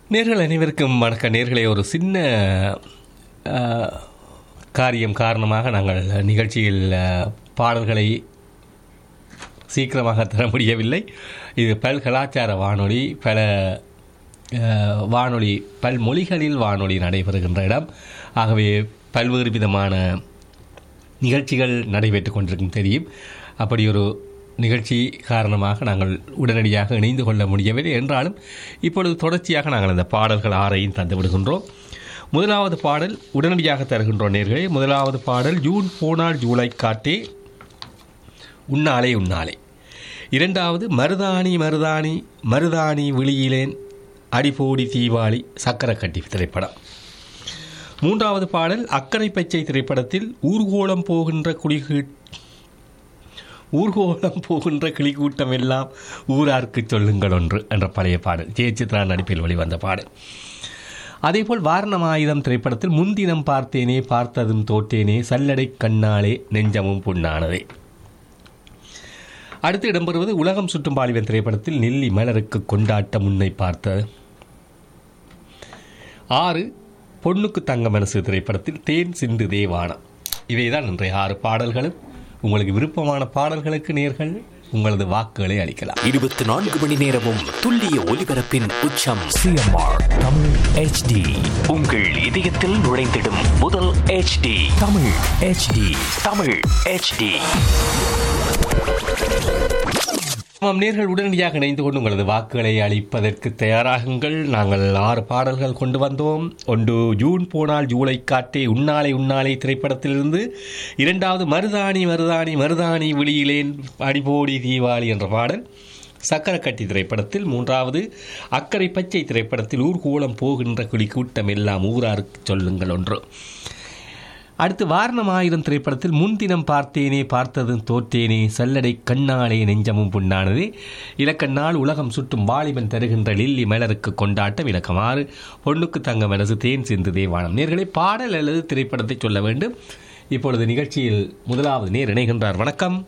நேர்கள் அனைவருக்கும் வணக்க நேர்களை ஒரு சின்ன ஆ, காரியம் காரணமாக நாங்கள் நிகழ்ச்சியில் ஆ, பாடல்களை சீக்கிரமாக தர முடியவில்லை இது பல் கலாச்சார வானொலி பல ஆ, வானொலி பல்மொழிகளில் வானொலி நடைபெறுகின்ற இடம் ஆகவே பல்வேறு விதமான நிகழ்ச்சிகள் நடைபெற்று கொண்டிருக்கும் தெரியும் அப்படி ஒரு நிகழ்ச்சி காரணமாக நாங்கள் உடனடியாக இணைந்து கொள்ள முடியவில்லை என்றாலும் இப்பொழுது தொடர்ச்சியாக நாங்கள் அந்த பாடல்கள் ஆறையும் தந்து விடுகின்றோம் முதலாவது பாடல் உடனடியாக தருகின்றோம் நேர்களே முதலாவது பாடல் ஜூன் போனால் ஜூலை காட்டே உன்னாலே உன்னாலே இரண்டாவது மருதாணி மருதாணி மருதாணி விழியிலேன் அடிபோடி தீபாவளி சக்கரக்கட்டி திரைப்படம் மூன்றாவது பாடல் அக்கறை பச்சை திரைப்படத்தில் ஊர்கோலம் போகின்ற குடிகீ ஊர்கோலம் போகின்ற கிளிக்கூட்டம் எல்லாம் ஊரார்க்கு சொல்லுங்கள் ஒன்று என்ற பழைய பாடல் ஜெய சித்ரா நடிப்பில் வெளிவந்த பாடல் அதேபோல் வாரணமாயுதம் திரைப்படத்தில் முன்தினம் பார்த்தேனே பார்த்ததும் தோற்றேனே சல்லடை கண்ணாலே நெஞ்சமும் புண்ணானதே அடுத்து இடம்பெறுவது உலகம் சுற்றும் பாலிவன் திரைப்படத்தில் நெல்லி மலருக்கு கொண்டாட்ட முன்னை பார்த்த ஆறு பொண்ணுக்கு தங்க மனசு திரைப்படத்தில் தேன் சிந்து தேவானம் இவைதான் இன்றைய ஆறு பாடல்களும் உங்களுக்கு விருப்பமான பாடல்களுக்கு நேர்கள் உங்களது வாக்குகளை அளிக்கலாம் இருபத்தி நான்கு மணி நேரமும் துல்லிய ஒலிபரப்பின் உச்சம் சிஎம்ஆர் தமிழ் ஹெச்டி உங்கள் இதயத்தில் நுழைந்திடும் முதல் HD Tamil HD Tamil HD ஆமாம் நேர்கள் உடனடியாக இணைந்து கொண்டு உங்களது வாக்குகளை அளிப்பதற்கு தயாராகுங்கள் நாங்கள் ஆறு பாடல்கள் கொண்டு வந்தோம் ஒன்று ஜூன் போனால் ஜூலை காட்டே உன்னாலை உன்னாலை திரைப்படத்திலிருந்து இரண்டாவது மருதாணி மருதாணி மருதாணி விழியிலேன் அடிபோடி தீபாவளி என்ற பாடல் சக்கரக்கட்டி திரைப்படத்தில் மூன்றாவது அக்கறை பச்சை திரைப்படத்தில் ஊர்கோலம் போகின்ற குழி கூட்டம் எல்லாம் ஊராருக்கு சொல்லுங்கள் ஒன்று அடுத்து வாரணம் ஆயிரம் திரைப்படத்தில் முன்தினம் பார்த்தேனே பார்த்ததும் தோற்றேனே சல்லடை கண்ணாலே நெஞ்சமும் புண்ணானது இலக்கண்ணால் உலகம் சுற்றும் வாலிபன் தருகின்ற லில்லி மலருக்கு கொண்டாட்டம் இலக்கம் ஆறு பொண்ணுக்கு தங்க மனசு தேன் சிந்து தேவானம் நேர்களை பாடல் அல்லது திரைப்படத்தை சொல்ல வேண்டும் இப்பொழுது நிகழ்ச்சியில் முதலாவது நேர் இணைகின்றார் வணக்கம்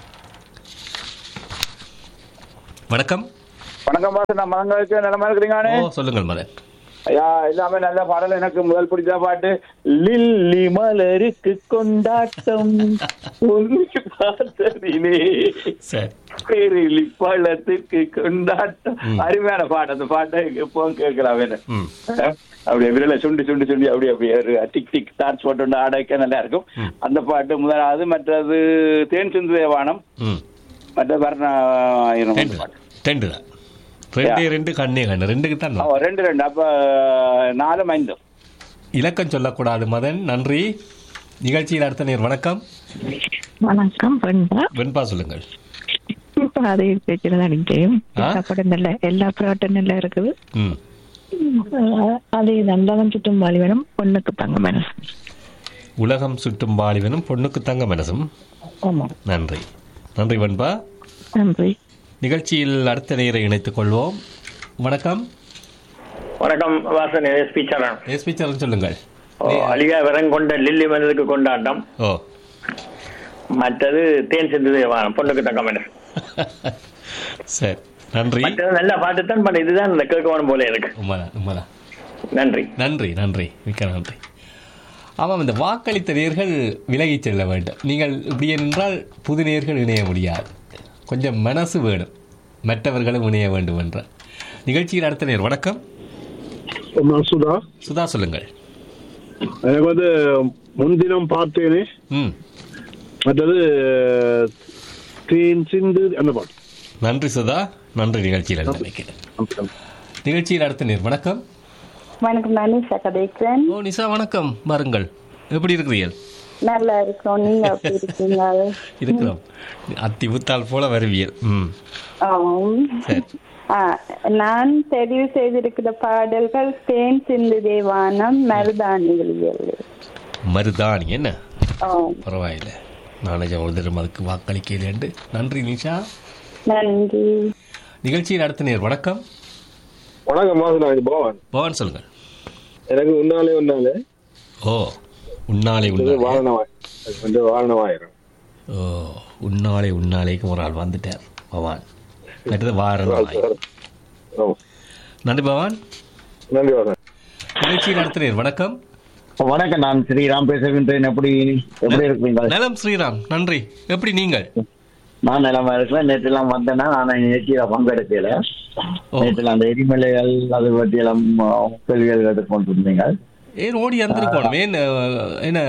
வணக்கம் வணக்கம் பாஸ் நான் மதங்களுக்கு நிலமா இருக்கிறீங்களானே ஓ சொல்லுங்கள் மதன் ஐயா எல்லாமே நல்ல பாடல் எனக்கு முதல் பிடிச்ச பாட்டு லில்லி மலருக்கு கொண்டாட்டம் உன்னை பார்த்ததிலே சரி பேரிலி பழத்துக்கு கொண்டாட்டம் அருமையான பாட்டு அந்த பாட்டை எப்போ கேட்கலாம் வேணும் ம் அப்படியே விரலை சுண்டி சுண்டி சுண்டி அப்படியே அப்படியே ஒரு டிக் டிக் டார்ச் போட்டு ஆடைக்க நல்லா இருக்கும் அந்த பாட்டு முதலாவது மற்றது தேன் சிந்து தேவானம் ம் மற்ற வர்ண ஆயிரம் ரெண்டு பாட்டு ரெண்டு தான் ரெண்டே ரெண்டு கண்ணே கண்ணு ரெண்டுக்கு தான் ஆ, ரெண்டு ரெண்டு அப்ப நாலு ஐந்து இலக்கம் சொல்லக்கூடாது மதன் நன்றி நிகழ்ச்சியில் அடுத்த நேர் வணக்கம் வணக்கம் வெண்பா வெண்பா சொல்லுங்கள் இப்ப அதே பேச்சுல தான் நிற்கிறேன் ஆ? எல்லா படம் நல்ல எல்லா ப்ராட்டும் நல்லா இருக்குது ம் அஹ் அதே நல்லவன் சுட்டும் வாலிபனும் பொண்ணுக்கு தங்க மனசு உலகம் சுற்றும் வாலிபனும் பொண்ணுக்கு தங்க மனசும் ஆமா நன்றி நன்றி வெண்பா நன்றி நிகழ்ச்சியில் அடுத்த நேரை இணைத்துக் கொள்வோம் வணக்கம் வணக்கம் வாசன் எஸ்பி சரண் எஸ்பி சரண் சொல்லுங்கள் ஓ, அலிகா விரங்கொண்ட லில்லி மனதுக்கு கொண்டாட்டம் ஓ மற்றது தேன் சிந்து தேவானம் பொண்ணுக்கு தங்க மனசு சரி நன்றி மற்றது நல்ல பாட்டு தான் பட் இதுதான் இந்த கேட்கணும் போல இருக்கு உண்மைதான் உண்மைதான் நன்றி நன்றி நன்றி மிக்க நன்றி ஆமாம் இந்த வாக்களித்த நேர்கள் விலகிச் செல்ல வேண்டும் நீங்கள் இப்படி என்றால் புது நேர்கள் இணைய முடியாது கொஞ்சம் மனசு வேணும் மற்றவர்களும் இணைய வேண்டும் என்ற நிகழ்ச்சியில் அடுத்த நேர் வணக்கம் நான் சுதா சுதா சொல்லுங்கள் எனக்கு வந்து முன்தினம் பார்த்தேனே ம் மற்றது தேன் சிந்து அந்த பாட்டு நன்றி சுதா நன்றி நிகழ்ச்சியில் நினைக்கிறேன் நிகழ்ச்சியில் அடுத்த நேர் வணக்கம் வணக்கம் நான் நிஷா கதைக்கிறேன் ஓ நிசா வணக்கம் வாருங்கள் எப்படி இருக்கிறீர்கள் நல்லா இருக்கோம் நீங்க எப்படி இருக்கீங்க இருக்கிறோம் அத்தி ஊத்தால் போல வருவியல் ம் ஆம். சரி ஆ, நான் தெரிவு செய்திருக்கிற பாடல்கள் தேன் சிந்து தேவானம் மருதாணி வெளியல் மருதாணி என்ன ஆம். பரவாயில்லை நானே ஒரு தரம் அதுக்கு வாக்களிக்கிறேன் நன்றி நிஷா நன்றி நிகழ்ச்சியில் அடுத்த நேர் வணக்கம் வணக்கம் மாசு நான் பவன் பவன் சொல்லுங்கள் எனக்கு உன்னாலே உன்னாலே ஓ உன்னாலே இது உன்னாலே வாரணமாய் அது வந்து வாரணமாயிரம் ஓ உன்னாலே உன்னாலேக்கு ஒரு ஆள் வந்துட்டார் பவான் மற்றது வாரணமாய் ஓ நன்றி பவான் நன்றி வணக்கம் நிகழ்ச்சி நடத்தினீர் வணக்கம் வணக்கம் நான் ஸ்ரீராம் பேசுகின்றேன் எப்படி எப்படி இருக்கீங்க நலம் ஸ்ரீராம் நன்றி எப்படி நீங்கள் நான் நிலமா இருக்கிறேன் நேற்று எல்லாம் வந்தேன்னா நான் நிகழ்ச்சியில பங்கெடுக்கல ஓ. நேற்று அந்த எரிமலைகள் அது பற்றி எல்லாம் அஹ், கேள்விகள் எடுத்துக்கொண்டு இருந்தீங்க ஏன் ஓடி வந்திருக்கணும் ஏன் அஹ், என்ன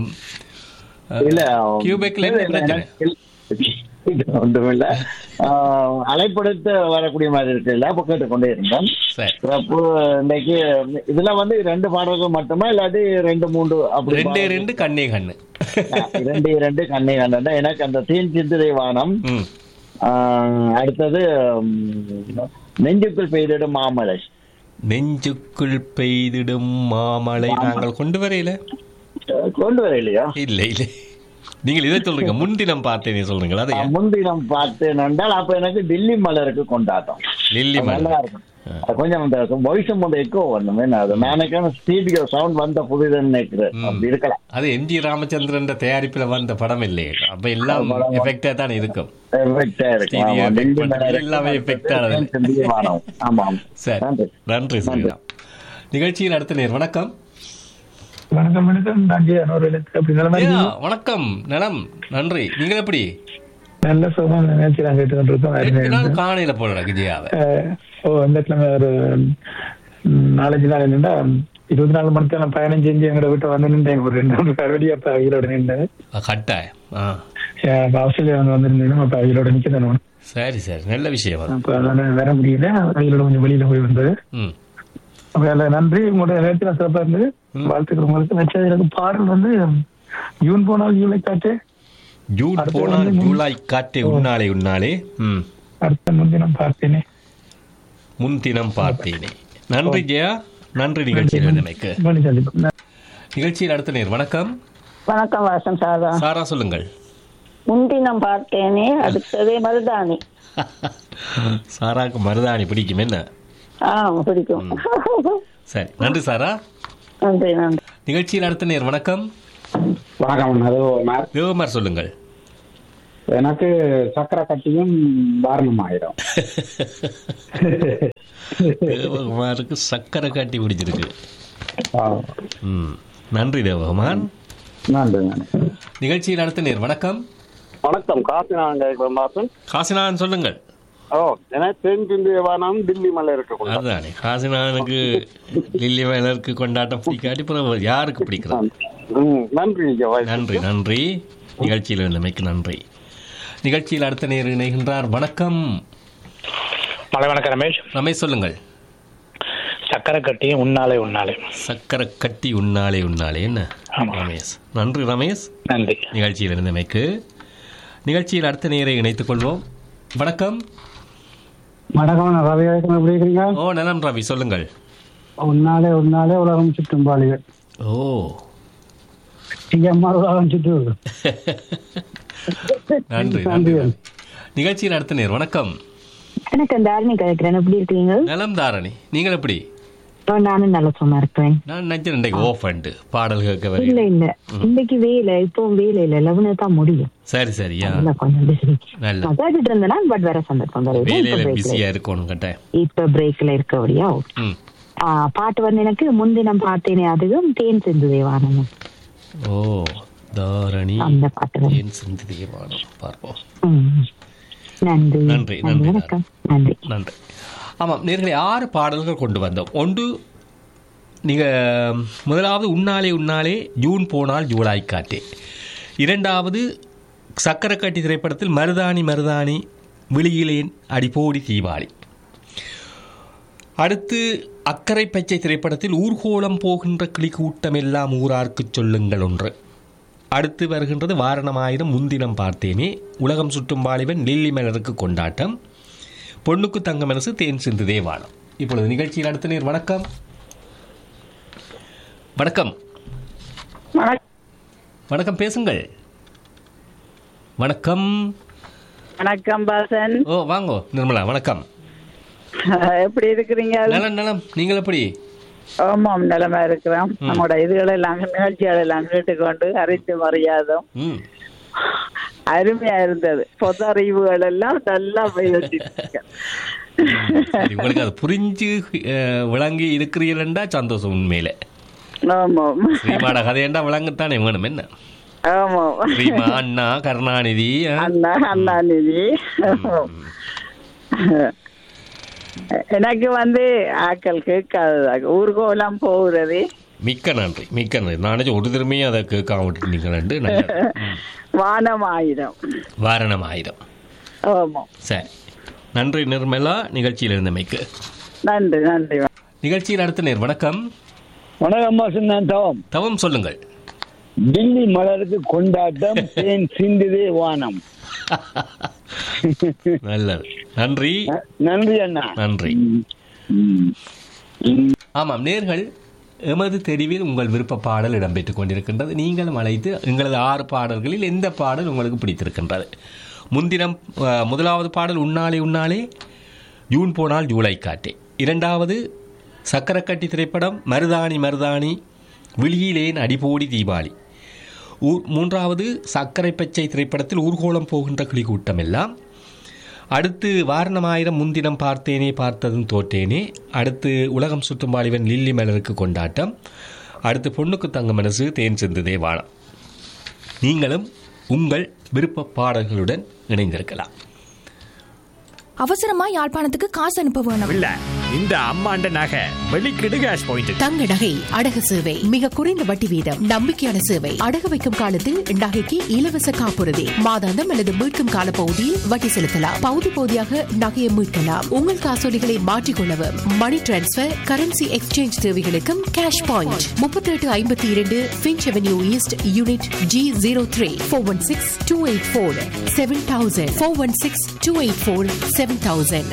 அஹ், இல்ல கியூபெக்ல என்ன பிரச்சனை ஒன்றுமில்ல ஆஹ், அழைப்படுத்த வரக்கூடிய மாதிரி இருக்கு இல்ல அப்ப கேட்டுக்கொண்டே இருந்தேன் சரி சிறப்பு இன்னைக்கு இதுல வந்து ரெண்டு பாடல்கள் மட்டுமா இல்லாட்டி ரெண்டு மூன்று அப்படி ரெண்டே பாடல்கள்? ரெண்டு கண்ணே கண்ணு ஆஹ், இரண்டு இரண்டு கண்ணை கண்டன எனக்கு அந்த தீன் சித்திரை வானம் ம் ஆஹ், அடுத்தது உம், நெஞ்சுக்குள் பெய்திடும் மாமலை நெஞ்சுக்குள் பெய்திடும் மாமலை நாங்கள் கொண்டு வரையில அஹ், கொண்டு வர இல்லையா இல்ல இல்ல நீங்கள் இதை சொல்றீங்க முன்தினம் பார்த்தேனே சொல்றீங்களா அதை ஆஹ், முன்தினம் பார்த்தேன் என்றால் அப்ப எனக்கு டில்லி மலருக்கு கொண்டாட்டம் லில்லி நல்லா மலர் இருக்கும் அது கொஞ்சம் அந்த வாய்ஸும் வந்து எக்கோ வரணும் என்ன அது நான் நினைக்கிறேன் ஸ்டீடியோ சவுண்ட் வந்த புதிதுன்னு நினைக்கிறேன் அப்படி இருக்கலாம் அது எம் ஜி ராமச்சந்திரன் தயாரிப்புல வந்த படம் இல்லையே அப்ப எல்லாம் எஃபெக்டா தான் இருக்கும் Effect ஆ இருக்கும். Stereo ஆமா, effect டில்லி மட்டும் மலருக்கு எல்லாமே effect ஆனது. செந்தில் வானம். ஆமா ஆமா. சரி நன்றி. நன்றி ஸ்ரீராம் நிகழ்ச்சியில் அடுத்த நேர் வணக்கம் வணக்கம் வணக்கம் நான் ஜெயன் ஒரு அப்படி நிலைமை ஐயா, வணக்கம் நலம் நன்றி நீங்கள் எப்படி நல்ல சுகமா நினைச்சு நான் கேட்டு கொண்டிருக்கோம் ரெண்டு அருமையா நாள் இருந்து. காணையில போடுற விஜயாவை அஹ், ஓ இந்த கிழமை ஒரு ம், நாலஞ்சு நாள் என்னடா இருபத்தி நாலு மணிக்கு நான் பயணம் செஞ்சு எங்களோட வீட்டை வந்து நின்றேன் ஒரு ரெண்டு மூணு கரடி அப்ப அவையிலோட நின்றேன் கட்டாயம் ஆ அப்ப ஆஸ்திரேலியா வந்து வந்திருந்தேன் அப்ப அவையிலோட நிக்கிறேன் சரி சரி நல்ல விஷயம் அது அப்ப அதனால வர முடியல அவையிலோட கொஞ்சம் வெளியில போய் வந்தது ம் அப்ப அதுல நன்றி உங்களுடைய நேரத்தில் சிறப்பா இருந்தது வாழ்த்துக்கள் உங்களுக்கு வச்சது எனக்கு பாடல் வந்து ஜூன் போனால் ஜூலை காட்டு ஜூன் அடுத்து போனால் வந்து முன்- ஜூலை காற்றே உன்னாலே உன்னாலே ம் அடுத்த முன்தினம் பார்த்தேனே முன்தினம் பார்த்தேனே நன்றி ஜெயா நன்றி நிகழ்ச்சியில் வந்தமைக்கு மணி சந்திப்போம் நிகழ்ச்சியில் அடுத்த நேர் வணக்கம் வணக்கம் வாசன் சாரா சாரா சொல்லுங்கள் முன்தினம் பார்த்தேனே அடுத்ததே மருதாணி சாராக்கு மருதாணி பிடிக்கும் என்ன ஆ பிடிக்கும் சரி நன்றி சாரா நன்றி நன்றி நிகழ்ச்சியில் அடுத்த நேர் வணக்கம் வணக்கம் அது மேம் தேவமார் சொல்லுங்கள் எனக்கு சக்கரை கட்டியும் வாரணம் ஆயிரும் தேவகுமாருக்கு சக்கரை காட்டி பிடிச்சிருக்கு ம் நன்றி தேவகுமார் நன்றி நன்றி நிகழ்ச்சியில் அடுத்த நேர் வணக்கம் வணக்கம் காசிநாதன் கேட்கிறேன் பாசன் காசிநாதன் சொல்லுங்கள் ஓ எனக்கு தென் இந்திய வானம் டில்லி மலை இருக்கு அதுதானே காசிநாதனுக்கு லில்லி வேலருக்கு கொண்டாட்டம் பிடிக்காட்டி பிறகு யாருக்கு பிடிக்கிறது ம், நன்றி ஐயா, வாய்ப்பு. நன்றி நன்றி நிகழ்ச்சியில் இருந்தமைக்கு நன்றி நிகழ்ச்சியில் அடுத்த நேர் இணைகின்றார் வணக்கம் மலை வணக்கம் ரமேஷ் ரமேஷ் சொல்லுங்கள் சக்கரை கட்டி உன்னாலே உன்னாலே சக்கரை கட்டி உன்னாலே உன்னாலே என்ன ரமேஷ் நன்றி ரமேஷ் நன்றி நிகழ்ச்சியில் இருந்தமைக்கு நிகழ்ச்சியில் அடுத்த நேரை இணைத்துக் கொள்வோம் வணக்கம் வணக்கம் நான் ரவி வணக்கம் எப்படி இருக்கிறீங்க ஓ நலம் ரவி சொல்லுங்கள் உன்னாலே உன்னாலே உலகம் சுற்றும் பாலிகள் ஓ அம்மா உலகம் சுற்று நன்றி நன்றி நிகழ்ச்சியில் அடுத்த நேர் வணக்கம் வணக்கம் தாரணி கதைக்கிறேன் எப்படி இருக்கீங்க நலம் தாரணி நீங்கள் எப்படி ஓ, நானும் நல்ல சும்மா இருக்கிறேன் நான் நினைச்சேன் இன்றைக்கு ஓஃப் அண்டு பாடல் கேட்க இல்ல வரையும் இல்ல இன்னைக்கு வேலை இப்போ வேலை இல்ல லெவனு தான் முடியும் சரி சரியா இல்ல கொஞ்சம் busy. நல்ல நான் கேட்டுட்டு இருந்தேனா பட் வேற சந்தர்ப்பம் வருது. இப்ப வேலையில breakல பிஸியா இருக்கணும் கட்டாயம் இப்ப பிரேக்ல இருக்கபடியா ம் ஆ, பாட்டு வந்து எனக்கு முன்தினம் பார்த்தேனே அதுவும் தேன் சிந்து தேவானம் ஓ தாரணி அந்த பாட்டு தான். ஏன் சிந்து தேவானம் பார்ப்போம் ம். நன்றி நன்றி, நன்றி, வணக்கம் நன்றி நன்றி ஆமாம் நேர்களை ஆறு பாடல்கள் கொண்டு வந்தோம் ஒன்று நீங்கள் முதலாவது உன்னாலே உன்னாலே ஜூன் போனால் ஜூலை காட்டே இரண்டாவது சக்கரக்கட்டி திரைப்படத்தில் மருதாணி மருதாணி விழியிலேன் அடிப்போடி தீபாவளி அடுத்து அக்கறை பச்சை திரைப்படத்தில் ஊர்கோலம் போகின்ற கிளி கூட்டம் எல்லாம் ஊரார்க்குச் சொல்லுங்கள் ஒன்று அடுத்து வருகின்றது வாரணமாயிரம் முன்தினம் பார்த்தேனே உலகம் சுற்றும் வாலிபன் லில்லி மலருக்கு கொண்டாட்டம் பொண்ணுக்கு தங்க மனசு தேன் சிந்து தேவானம் இப்பொழுது நிகழ்ச்சியில் அடுத்த நேர் வணக்கம் வணக்கம் வணக்கம் பேசுங்கள் வணக்கம் வணக்கம் பாசன் ஓ வாங்கோ நிர்மலா வணக்கம் எப்படி இருக்கிறீங்க நலம் நலம் நீங்கள் எப்படி ஆமாம் நிலைமை இருக்கிறோம் நம்மளோட இதுகளை எல்லாம் நிகழ்ச்சிகள் எல்லாம் கேட்டுக்கொண்டு அறிந்து மரியாதம் ம் அருமையா இருந்தது பொது அறிவுகள் எல்லாம் நல்லா போய் வச்சிருக்கீங்க சரி, உங்களுக்கு அது புரிஞ்சு அஹ், விளங்கி இருக்கிறீர்கள்டா சந்தோஷம் உண்மையில ஆமா ஸ்ரீமாட கதையண்டா விளங்கத்தானே வேணும் என்ன ஆமா ஸ்ரீமா அண்ணா கருணாநிதி அஹ், அண்ணா அண்ணாநிதி எனக்கு வந்து ஆக்கள் கேட்காது ஊர்கோலம் போகிறது மிக்க நன்றி மிக்க நன்றி நானே ஒரு திரும்பியும் அதை கேட்காம விட்டுட்டீங்களேன்ட்டு நல்லது. வானம் ஆயிரம் வாரணம் ஆயிரம் ஆமா சரி நன்றி நிர்மலா நிகழ்ச்சியில் இருந்தமைக்கு நன்றி நன்றி நிகழ்ச்சியில் அடுத்த நேர் வணக்கம் வணக்கம்மா சொன்னேன் தவம் தவம் சொல்லுங்கள் டில்லி மலருக்கு கொண்டாட்டம் தேன் சிந்துதே வானம் நல்லது நன்றி நன்றி அண்ணா நன்றி ஆமாம் நேர்கள் எமது தெரிவில் உங்கள் விருப்ப பாடல் இடம்பெற்றுக் கொண்டிருக்கின்றது நீங்களும் அழைத்து எங்களது ஆறு பாடல்களில் எந்த பாடல் உங்களுக்கு பிடித்திருக்கின்றது முன்தினம் அஹ், முதலாவது பாடல் உன்னாலே உன்னாலே ஜூன் போனால் ஜூலை காட்டே இரண்டாவது சக்கரக்கட்டி திரைப்படம் மருதாணி மருதாணி விழியிலேன் அடிபோடி தீபாவளி ஊர் மூன்றாவது சர்க்கரை பச்சை திரைப்படத்தில் ஊர்கோலம் போகின்ற கிளி கூட்டம் எல்லாம் அடுத்து வாரணமாயிரம் முன்தினம் பார்த்தேனே பார்த்ததும் தோற்றேனே அடுத்து உலகம் சுற்றும் வாலிபன் லில்லி மலருக்கு கொண்டாட்டம் அடுத்து பொண்ணுக்கு தங்க மனசு தேன் சிந்துதே வானம் நீங்களும் உங்கள் விருப்ப பாடல்களுடன் இணைந்திருக்கலாம் அவசரமா யாழ்ப்பாணத்துக்கு காசு அனுப்ப வேணும் இல்ல இந்த அம்மாண்ட நகை வெளிக்கிடு கேஷ் பாயிண்ட் தங்க நகை அடகு சேவை மிக குறைந்த வட்டி வீதம் நம்பிக்கையான சேவை அடகு வைக்கும் காலத்தில் நகைக்கு இலவச காப்புறுதி மாதாந்தம் அல்லது மீட்கும் கால பகுதியில் வட்டி செலுத்தலாம் பகுதி பகுதியாக நகையை மீட்கலாம் உங்கள் காசோலிகளை மாற்றிக்கொள்ளவும் மணி டிரான்ஸ்பர் கரன்சி எக்ஸ்சேஞ்ச் தேவைகளுக்கும் கேஷ் பாயிண்ட் முப்பத்தி எட்டு ஐம்பத்தி இரண்டு Finch avenue east unit G zero three four one six two eight four seven thousand four one six two eight four seven thousand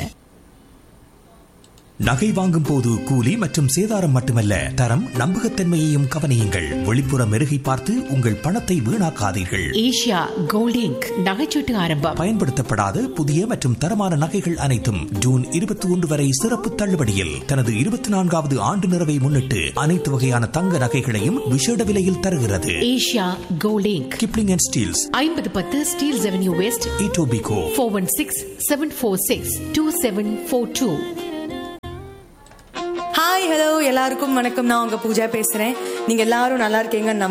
நகை வாங்கும் போது கூலி மற்றும் சேதாரம் மட்டுமல்ல தரம் நம்பகத்தன்மையையும் கவனியுங்கள் வெளிப்புற மெருகை பார்த்து உங்கள் பணத்தை வீணாக்காதீர்கள் ஏஷியா கோல்டிங்க் நகைச்சீட்டு ஆரம்பம் பயன்படுத்தப்படாத புதிய மற்றும் தரமான நகைகள் அனைத்தும் ஜூன் இருபத்தி ஒன்று வரை சிறப்பு தள்ளுபடியில் தனது இருபத்தி நான்காவது ஆண்டு நிறைவை முன்னிட்டு அனைத்து வகையான தங்க நகைகளையும் விசேட விலையில் தருகிறது ஏஷியா கோல்டிங்க் கிப்ளிங் அண்ட் ஸ்டீல்ஸ் ஐம்பது பத்து Steeles avenue west Etobicoke four one six seven four six two seven four two hi hello எல்லாருக்கும் வணக்கம் நான் உங்க பூஜா பேசுறேன் நீங்க எல்லாரும் நல்லா இருக்கீங்க